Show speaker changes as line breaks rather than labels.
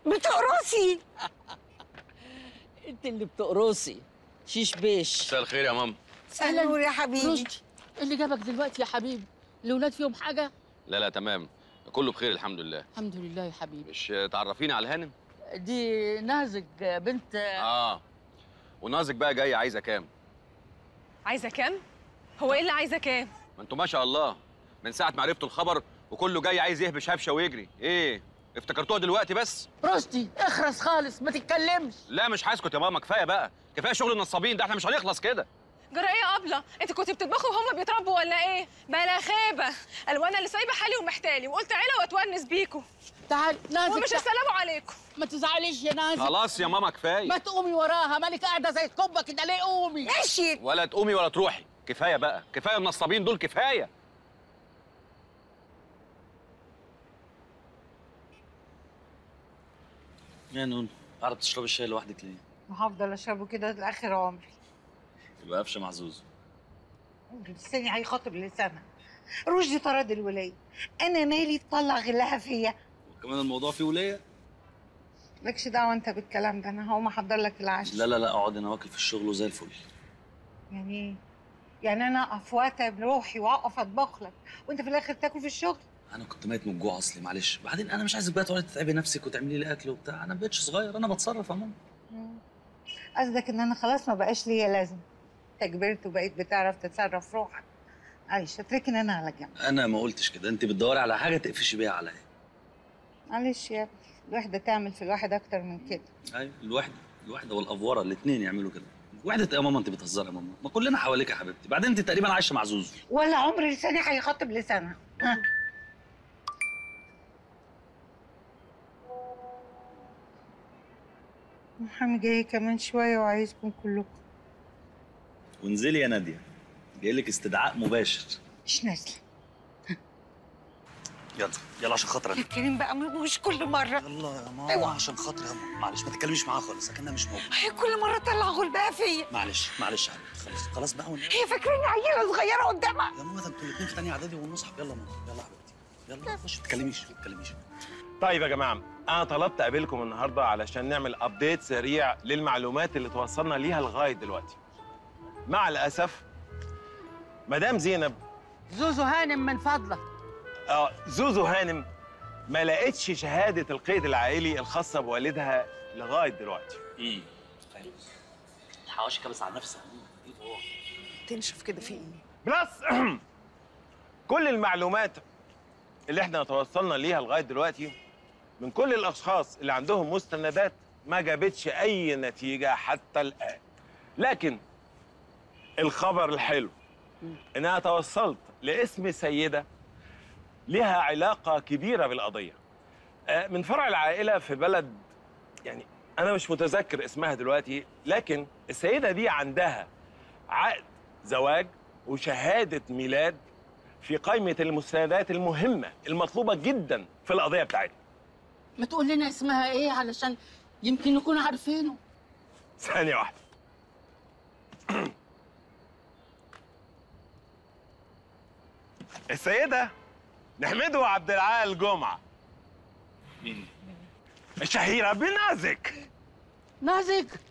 بتقرصي
انت اللي بتقرصي شيش بيش
مساء الخير يا ماما
اهلا نور يا حبيبي
رشدي اللي جابك دلوقتي يا حبيبي الاولاد فيهم حاجه
لا لا تمام كله بخير الحمد لله
الحمد لله يا حبيبي
مش تعرفيني على هانم
دي نازك بنت
اه ونازك بقى جايه عايزه كام
عايزه كام هو ايه اللي عايزه كام
ما انتوا ما شاء الله من ساعه ما عرفتوا الخبر وكله جاي عايز يهبش هبشه ويجري ايه افتكرتوها دلوقتي بس
رشدي اخرس خالص ما تتكلمش
لا مش هسكت يا ماما كفايه بقى كفايه شغل النصابين ده احنا مش هنخلص كده
جرى ايه يا ابله انت كنت بتطبخوا وهم بيتربوا ولا ايه بلا خيبه الوانا اللي سايبه حالي ومحتالي وقلت عيله واتونس بيكوا
تعال نازك
ومش
تعال.
السلام عليكم
ما تزعليش يا نازك
خلاص يا ماما كفايه
ما تقومي وراها مالك قاعده زي الكبه كده ليه قومي
ماشي
ولا تقومي ولا تروحي كفايه بقى كفايه النصابين دول كفايه
يا نون قاعدة بتشرب الشاي لوحدك ليه؟
وهفضل اشربه كده لاخر عمري
يبقى قفشه محظوظ
لساني هيخاطب لسانها رشدي طرد الولايه انا مالي تطلع غلها فيا
وكمان الموضوع فيه ولية
مالكش دعوه انت بالكلام ده انا هقوم احضر لك العشاء
لا لا لا اقعد انا واكل في الشغل وزي الفل
يعني ايه يعني انا اقف واتعب روحي واقف اطبخ لك وانت في الاخر تاكل في الشغل
انا كنت ميت من الجوع اصلي معلش بعدين انا مش عايزك بقى تقعدي تتعبي نفسك وتعملي لي اكل وبتاع انا ما بقتش صغير انا بتصرف يا ماما
قصدك ان انا خلاص ما بقاش ليا لازم انت كبرت وبقيت بتعرف تتصرف روحك معلش اتركن انا على جنب
انا ما قلتش كده انت بتدوري على حاجه تقفشي بيها عليا
معلش يا ابني الواحده تعمل في الواحد اكتر من كده
ايوه الوحده الوحده والافوره الاثنين يعملوا كده وحده يا ماما انت بتهزري يا ماما ما كلنا حواليك يا حبيبتي بعدين انت تقريبا عايشه مع زوزو
ولا عمر لساني هيخاطب لسانها ها. محامي جاي كمان شوية وعايزكم كلكم
وانزلي يا ناديه جاي لك استدعاء مباشر
مش نازلة
يلا يلا عشان خاطر
يا
انا
كريم بقى مش كل مرة
يلا يا ماما
أيوة.
عشان خاطر يا ماما معلش ما تتكلميش معاها خالص اكنها مش موجوده
هي كل مرة طلع غلبها فيا
معلش معلش يا حبيبتي خلاص خلاص بقى ون...
هي فاكراني عيلة صغيرة قدامها
يا ماما ده انتوا الاثنين في تانية اعدادي ونصحى يلا يا ماما يلا يا حبيبتي يلا خش ما تتكلميش ما تتكلميش
طيب يا جماعه انا طلبت اقابلكم النهارده علشان نعمل ابديت سريع للمعلومات اللي توصلنا ليها لغايه دلوقتي مع الاسف مدام زينب
زوزو هانم من فضلك
آه زوزو هانم ما لقتش شهاده القيد العائلي الخاصه بوالدها لغايه دلوقتي
امم الحواشي كبس على نفسها ايه هو
تنشف كده في ايه
بلس كل المعلومات اللي احنا توصلنا ليها لغايه دلوقتي من كل الاشخاص اللي عندهم مستندات ما جابتش اي نتيجه حتى الان لكن الخبر الحلو ان انا توصلت لاسم سيده لها علاقه كبيره بالقضيه آه، من فرع العائله في بلد يعني انا مش متذكر اسمها دلوقتي لكن السيده دي عندها عقد زواج وشهاده ميلاد في قائمه المستندات المهمه المطلوبه جدا في القضيه بتاعتنا
ما تقول لنا اسمها ايه علشان يمكن نكون عارفينه
ثانيه واحده السيده نحمده عبد العال جمعه
مين
الشهيره بنازك
نازك